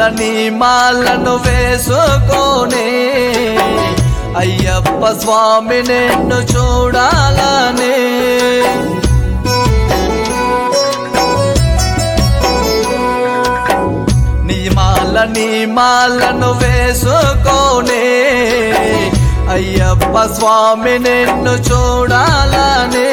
నీ మాలను వేసుకోనే అయ్యప్ప స్వామి నిన్ను చూడాలనే నీ మాల నీ మాలను వేసుకోనే అయ్యప్ప స్వామి నిన్ను చూడాలనే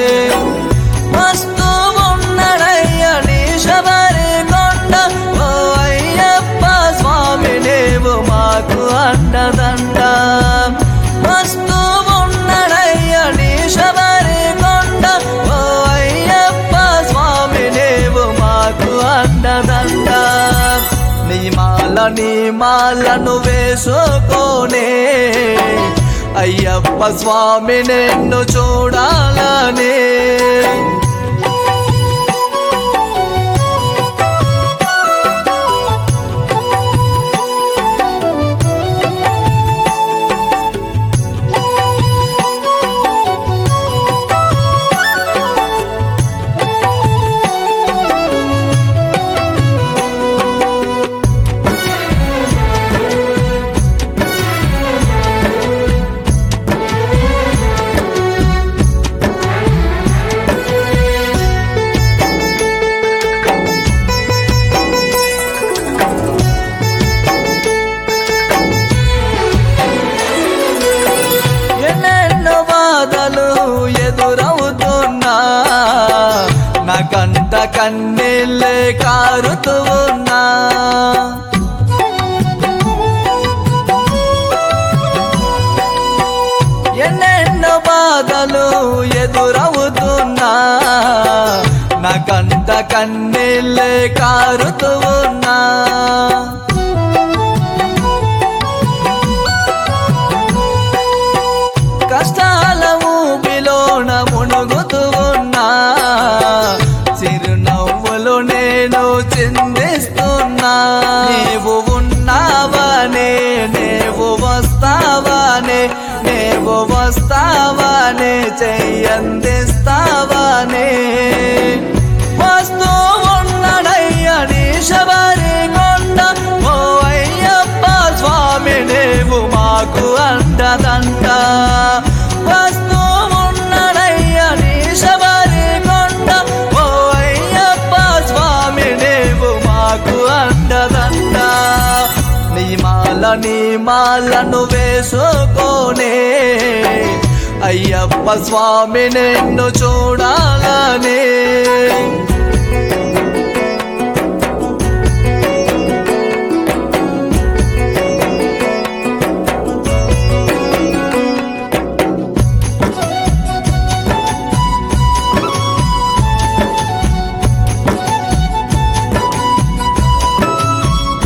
మస్తు ఉన్నడయ్య నీ శబరి కొండ ఓ అయ్యప్ప స్వామి నీవు మాకు అండదండ మస్తు ఉన్నడయ్య నీ శబరి కొండ ఓ అయ్యప్ప స్వామి నీవు మాకు అండదండ నీ మాల నీ మాలను వేసుకోనే అయ్యప్ప స్వామి నిన్ను చూడాలనే ఎన్నెన్నో బాధలు ఎదురవుతున్నా నా కంట కన్నీళ్ళే కారుతూ ఉన్నా ఎన్నెన్నో బాధలు ఎదురవుతున్నా నా కంట కన్నీళ్ళే కారుతూ ఉన్నా కష్టాల ఊబిలోన మునుగుతూ ఉన్నా చిరునవ్వులు నేను చిందిస్తున్నా నీవు ఉన్నావనే నీవు వస్తావనే నీవు వస్తావనే చెయ్యందిస్తావనే వస్తూ ఉన్నడయ్య నీ శబరి కొండ ఓ అయ్యప్ప స్వామి నీవు మాకు అండదండ వస్తూ ఉన్నడయ్య నీ శబరి కొండ ఓ అయ్యప్ప స్వామి నీవు మాకు అండదండ నీ మాల నీ మాలను వేసుకోనే అయ్యప్ప స్వామి నిన్ను చూడాలనే